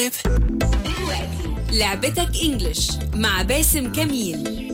لعبتك انجلش مع باسم كميل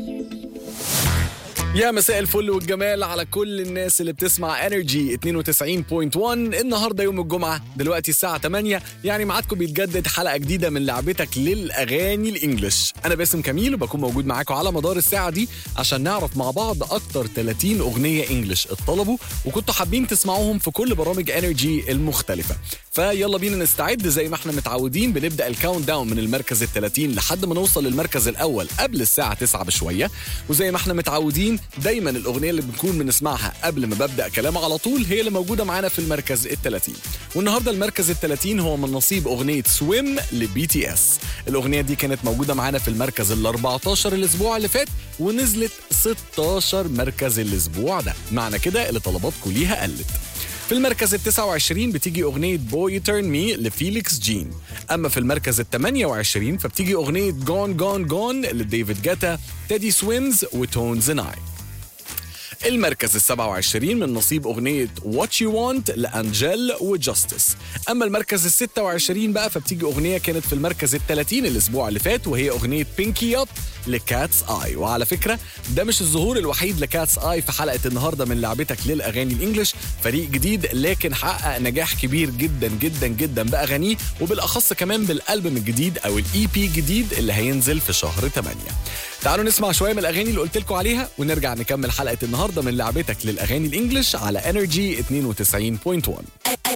يا مساء الفل والجمال على كل الناس اللي بتسمع انرجي 92.1 النهارده يوم الجمعه دلوقتي الساعه 8 يعني ميعادكم بيتجدد حلقه جديده من لعبتك للاغاني الانجليش انا باسم كميل وبكون موجود معاكم على مدار الساعه دي عشان نعرف مع بعض اكتر 30 اغنيه انجليش اتطلبوا وكنتوا حابين تسمعوهم في كل برامج انرجي المختلفه فيلا بينا نستعد زي ما احنا متعودين بنبدا الكاونت داون من المركز ال 30 لحد ما نوصل للمركز الاول قبل الساعه 9 بشويه وزي ما احنا متعودين دايما الاغنيه اللي بنكون بنسمعها قبل ما ببدا كلام على طول هي اللي موجوده معانا في المركز ال 30 والنهارده المركز ال 30 هو من نصيب اغنيه سويم لبي تي اس الاغنيه دي كانت موجوده معانا في المركز ال 14 الاسبوع اللي فات ونزلت 16 مركز الاسبوع ده معنى كده اللي طلباتكم ليها قلت في المركز ال 29 بتيجي أغنية بوي تيرن مي لفيليكس جين أما في المركز ال 28 فبتيجي أغنية جون جون جون لديفيد جاتا تيدي سويمز وتونز ناي المركز ال 27 من نصيب أغنية وات يو وانت لأنجيل وجاستس أما المركز ال 26 بقى فبتيجي أغنية كانت في المركز ال 30 الأسبوع اللي فات وهي أغنية بينكي أب لكاتس آي وعلى فكرة ده مش الظهور الوحيد لكاتس آي في حلقة النهاردة من لعبتك للأغاني الإنجليش فريق جديد لكن حقق نجاح كبير جدا جدا جدا بأغانيه وبالأخص كمان بالألبوم الجديد أو الإي بي الجديد اللي هينزل في شهر 8 تعالوا نسمع شوية من الأغاني اللي قلت لكم عليها ونرجع نكمل حلقة النهاردة من لعبتك للأغاني الإنجليش على انرجي 92.1